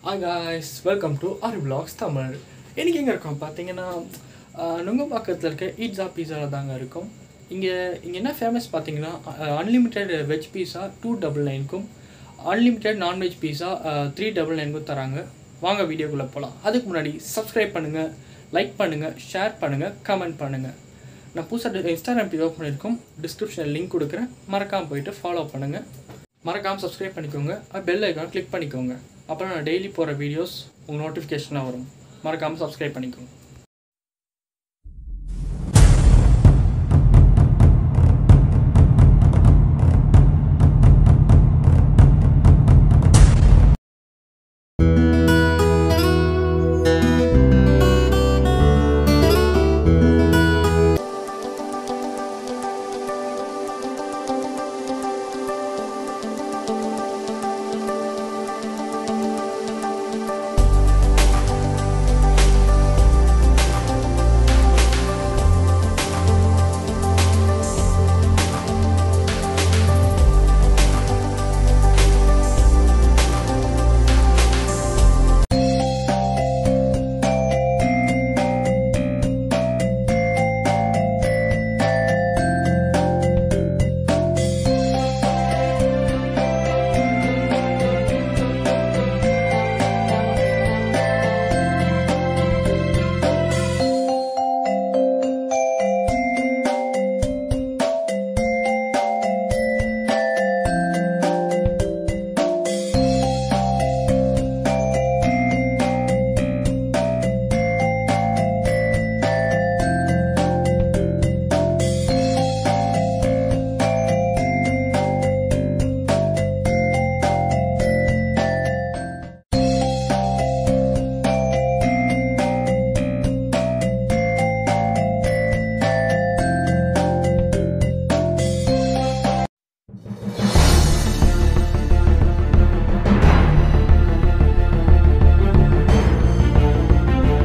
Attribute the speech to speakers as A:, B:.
A: hi guys welcome to our vlogs Tamil இன்றைக்கி எங்கே இருக்கோம் பார்த்தீங்கன்னா நுங்கம்பாக்கத்தில் இருக்க ஈட்ஸா பீஸாவில் தாங்க இருக்கும் இங்கே இங்கே என்ன ஃபேமஸ் பார்த்தீங்கன்னா unlimited veg pizza two double நைனுக்கும் unlimited non veg pizza three double நைனுக்கும் தராங்க வாங்க வீடியோக்குள்ளே போகலாம் அதுக்கு முன்னாடி சப்ஸ்கிரைப் பண்ணுங்கள் லைக் பண்ணுங்கள் ஷேர் பண்ணுங்கள் கமெண்ட் பண்ணுங்கள் நான் புதுசாக இன்ஸ்டாகிராம் பேஜ் ஓப்பன் பண்ணியிருக்கோம் டிஸ்கிரிப்ஷனில் லிங்க் கொடுக்குறேன் மறக்காமல் போயிட்டு ஃபாலோ பண்ணுங்கள் மறக்காமல் சப்ஸ்கிரைப் பண்ணிக்கோங்க பெல் ஐக்கான் கிளிக் பண்ணிக்கோங்க அப்புறம் நான் டெய்லி போகிற வீடியோஸ் உங்கள் நோட்டிஃபிகேஷனாக வரும் மறக்காமல் சப்ஸ்கிரைப் பண்ணிக்கோங்க